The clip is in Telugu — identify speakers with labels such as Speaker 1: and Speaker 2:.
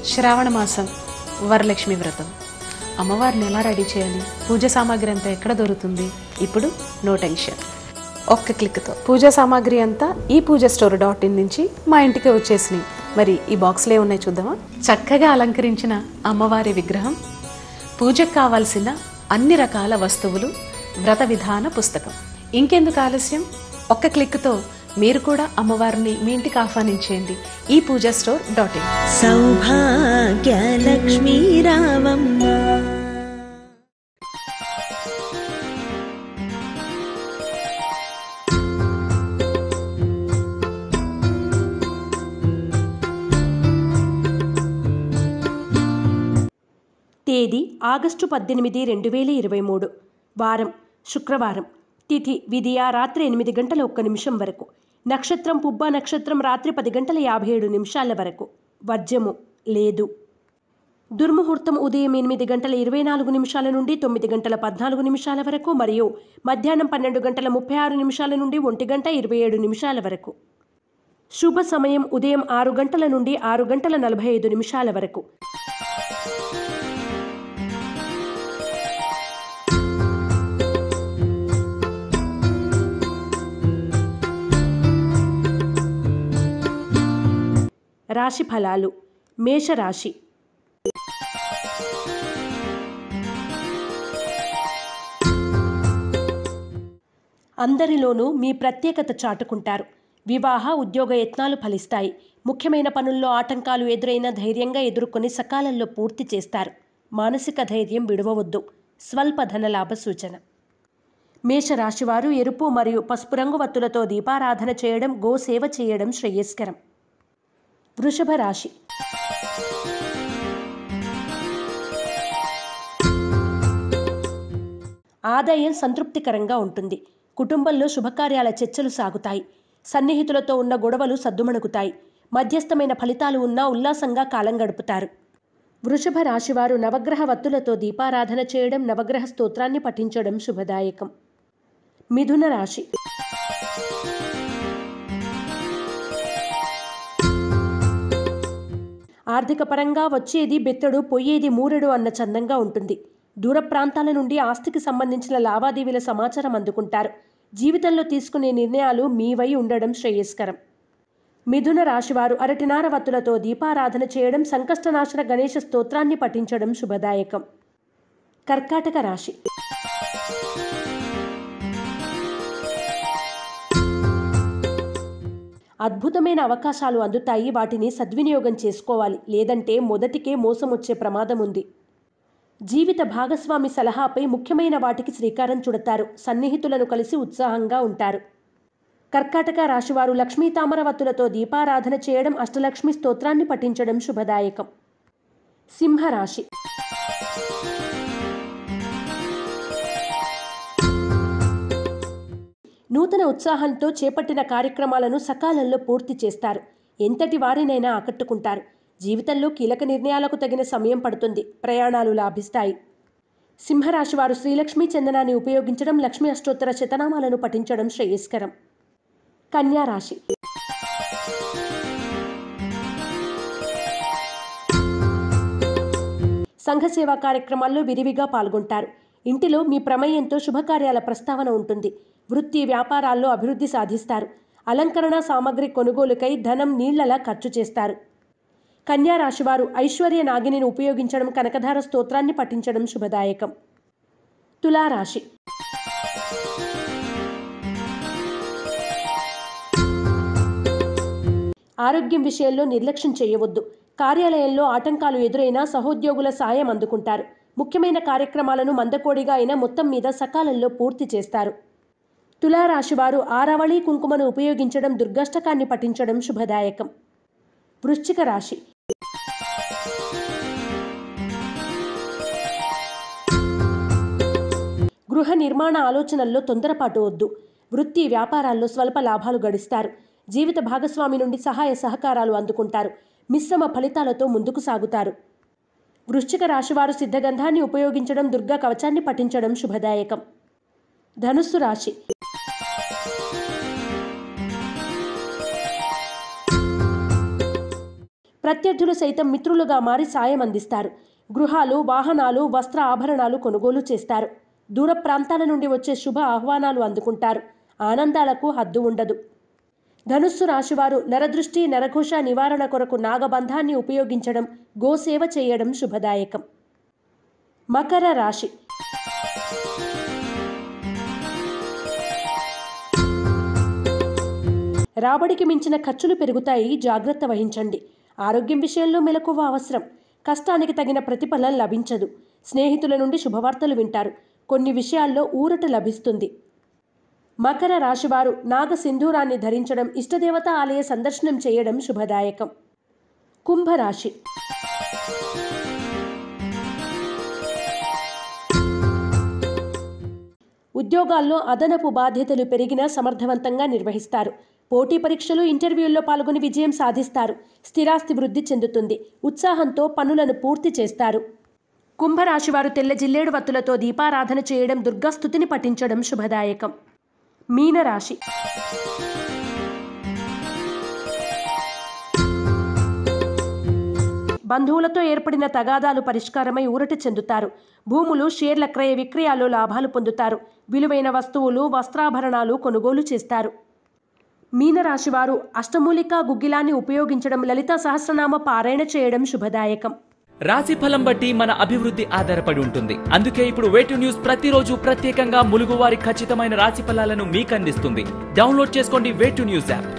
Speaker 1: శ్రావణ మాసం వరలక్ష్మి వ్రతం అమ్మవారిని ఎలా రెడీ చేయాలి పూజ సామాగ్రి అంతా ఎక్కడ దొరుకుతుంది ఇప్పుడు నో టెన్షన్ ఒక్క క్లిక్తో పూజా సామాగ్రి అంతా ఈ పూజ స్టోర్ డాట్ ఇన్ నుంచి మా ఇంటికి వచ్చేసినాయి మరి ఈ బాక్స్లో ఉన్నాయి చూద్దామా చక్కగా అలంకరించిన అమ్మవారి విగ్రహం పూజకు కావాల్సిన అన్ని రకాల వస్తువులు వ్రత విధాన పుస్తకం ఇంకెందుకు ఆలస్యం ఒక్క క్లిక్తో మీరు కూడా అమ్మవారిని మీ ఇంటికి ఆహ్వానించేయండి ఈ Pooja store dot in
Speaker 2: Soubhagyalakshmi రావమ్మ
Speaker 3: తేదీ ఆగస్టు పద్దెనిమిది రెండు వేల ఇరవై మూడు వారం శుక్రవారం తిథి విధియ రాత్రి ఎనిమిది గంటల ఒక్క నిమిషం వరకు నక్షత్రం పుబ్బ నక్షత్రం రాత్రి పది గంటల యాభై ఏడు నిమిషాల వరకు వర్జము లేదు దుర్ముహూర్తం ఉదయం ఎనిమిది గంటల ఇరవై నాలుగు నిమిషాల నుండి తొమ్మిది గంటల పద్నాలుగు నిమిషాల వరకు మరియు మధ్యాహ్నం పన్నెండు గంటల ముప్పై ఆరు నిమిషాల నుండి ఒంటి గంట ఇరవై ఏడు నిమిషాల వరకు శుభ సమయం ఉదయం ఆరు గంటల నుండి ఆరు గంటల నలభై ఐదు నిమిషాల వరకు రాశి ఫలాలు మేషరాశి అందరిలోనూ మీ ప్రత్యేకత చాటుకుంటారు వివాహ ఉద్యోగ యత్నాలు ఫలిస్తాయి ముఖ్యమైన పనుల్లో ఆటంకాలు ఎదురైనా ధైర్యంగా ఎదుర్కొని సకాలంలో పూర్తి చేస్తారు మానసిక ధైర్యం విడవవద్దు స్వల్ప ధనలాభ సూచన మేషరాశివారు ఎరుపు మరియు పసుపు రంగు వత్తులతో దీపారాధన చేయడం గోసేవ చేయడం శ్రేయస్కరం వృషభ రాశి ఆదాయం సంతృప్తికరంగా ఉంటుంది కుటుంబంలో శుభకార్యాల చర్చలు సాగుతాయి సన్నిహితులతో ఉన్న గొడవలు సద్దుమణుకుతాయి మధ్యస్థమైన ఫలితాలు ఉన్నా ఉల్లాసంగా కాలం గడుపుతారు వృషభ రాశివారు నవగ్రహ వత్తులతో దీపారాధన చేయడం నవగ్రహ స్తోత్రాన్ని పఠించడం శుభదాయకం మిథున రాశి ఆర్థిక పరంగా వచ్చేది బెత్తడు పొయ్యేది మూరెడు అన్న చందంగా ఉంటుంది దూర ప్రాంతాల నుండి ఆస్తికి సంబంధించిన లావాదేవీల సమాచారం అందుకుంటారు జీవితంలో తీసుకునే నిర్ణయాలు మీవై ఉండడం శ్రేయస్కరం మిథున రాశివారు అరటినార వత్తులతో దీపారాధన చేయడం సంకష్టనాశన గణేష స్తోత్రాన్ని పఠించడం శుభదాయకం కర్కాటక రాశి అద్భుతమైన అవకాశాలు అందుతాయి వాటిని సద్వినియోగం చేసుకోవాలి లేదంటే మొదటికే మోసం వచ్చే ప్రమాదం ఉంది జీవిత భాగస్వామి సలహాపై ముఖ్యమైన వాటికి శ్రీకారం చుడతారు సన్నిహితులను కలిసి ఉత్సాహంగా ఉంటారు కర్కాటక రాశివారు లక్ష్మీ తామరవత్తులతో దీపారాధన చేయడం అష్టలక్ష్మి స్తోత్రాన్ని పఠించడం శుభదాయకం సింహరాశి నూతన ఉత్సాహంతో చేపట్టిన కార్యక్రమాలను సకాలంలో పూర్తి చేస్తారు ఎంతటి వారినైనా ఆకట్టుకుంటారు జీవితంలో కీలక నిర్ణయాలకు తగిన సమయం పడుతుంది ప్రయాణాలు లాభిస్తాయి సింహరాశి వారు శ్రీలక్ష్మీ చందనాన్ని ఉపయోగించడం లక్ష్మీ అష్టోత్తర శతనామాలను పఠించడం శ్రేయస్కరం కన్యా రాశి సంఘ సేవా కార్యక్రమాల్లో విరివిగా పాల్గొంటారు ఇంటిలో మీ ప్రమేయంతో శుభకార్యాల ప్రస్తావన ఉంటుంది వృత్తి వ్యాపారాల్లో అభివృద్ధి సాధిస్తారు అలంకరణ సామగ్రి కొనుగోలుకై ధనం నీళ్లలా ఖర్చు చేస్తారు కన్యా రాశివారు ఐశ్వర్య నాగిని ఉపయోగించడం కనకధార స్తోత్రాన్ని పఠించడం శుభదాయకం తులారాశి ఆరోగ్యం విషయంలో నిర్లక్ష్యం చేయవద్దు కార్యాలయంలో ఆటంకాలు ఎదురైనా సహోద్యోగుల సాయం అందుకుంటారు ముఖ్యమైన కార్యక్రమాలను మందకోడిగా అయినా మొత్తం మీద సకాలంలో పూర్తి చేస్తారు తులారాశివారు ఆరవళి కుంకుమను ఉపయోగించడం దుర్గష్టకాన్ని పఠించడం శుభదాయకం వృశ్చిక రాశి గృహ నిర్మాణ ఆలోచనల్లో తొందరపాటు వద్దు వృత్తి వ్యాపారాల్లో స్వల్ప లాభాలు గడిస్తారు జీవిత భాగస్వామి నుండి సహాయ సహకారాలు అందుకుంటారు మిశ్రమ ఫలితాలతో ముందుకు సాగుతారు వృశ్చిక రాశివారు సిద్ధగంధాన్ని ఉపయోగించడం దుర్గా కవచాన్ని పఠించడం శుభదాయకం ధనుస్సు రాశి ప్రత్యర్థులు సైతం మిత్రులుగా మారి సాయం అందిస్తారు గృహాలు వాహనాలు వస్త్ర ఆభరణాలు కొనుగోలు చేస్తారు దూర ప్రాంతాల నుండి వచ్చే శుభ ఆహ్వానాలు అందుకుంటారు ఆనందాలకు హద్దు ఉండదు ధనుస్సు రాశివారు నరదృష్టి నరఘోష నివారణ కొరకు నాగబంధాన్ని ఉపయోగించడం గోసేవ చేయడం శుభదాయకం మకర రాశి రాబడికి మించిన ఖర్చులు పెరుగుతాయి జాగ్రత్త వహించండి ఆరోగ్యం విషయంలో మెలకువ అవసరం కష్టానికి తగిన ప్రతిఫలం లభించదు స్నేహితుల నుండి శుభవార్తలు వింటారు కొన్ని విషయాల్లో ఊరట లభిస్తుంది మకర రాశివారు నాగ సింధూరాన్ని ధరించడం ఇష్టదేవత ఆలయ సందర్శనం చేయడం శుభదాయకం కుంభరాశి ఉద్యోగాల్లో అదనపు బాధ్యతలు పెరిగినా సమర్థవంతంగా నిర్వహిస్తారు పోటీ పరీక్షలు ఇంటర్వ్యూల్లో పాల్గొని విజయం సాధిస్తారు స్థిరాస్తి వృద్ధి చెందుతుంది ఉత్సాహంతో పనులను పూర్తి చేస్తారు కుంభరాశివారు తెల్ల జిల్లేడు వత్తులతో దీపారాధన చేయడం దుర్గాస్తుతిని పఠించడం శుభదాయకం మీనరాశి బంధువులతో ఏర్పడిన తగాదాలు పరిష్కారమై ఊరట చెందుతారు భూములు షేర్ల క్రయ విక్రయాలు లాభాలు పొందుతారు విలువైన వస్తువులు వస్త్రాభరణాలు కొనుగోలు చేస్తారు మీనరాశివారు అష్టమూలికా గుగ్గిలాన్ని ఉపయోగించడం లలిత సహస్రనామ పారాయణ చేయడం శుభదాయకం
Speaker 2: రాశి ఫలం బట్టి మన అభివృద్ధి ఆధారపడి ఉంటుంది అందుకే ఇప్పుడు వేటు న్యూస్ ప్రతిరోజు ప్రత్యేకంగా ములుగువారి ఖచ్చితమైన రాశి ఫలాలను మీకు అందిస్తుంది డౌన్లోడ్ చేసుకోండి వేటు న్యూస్ యాప్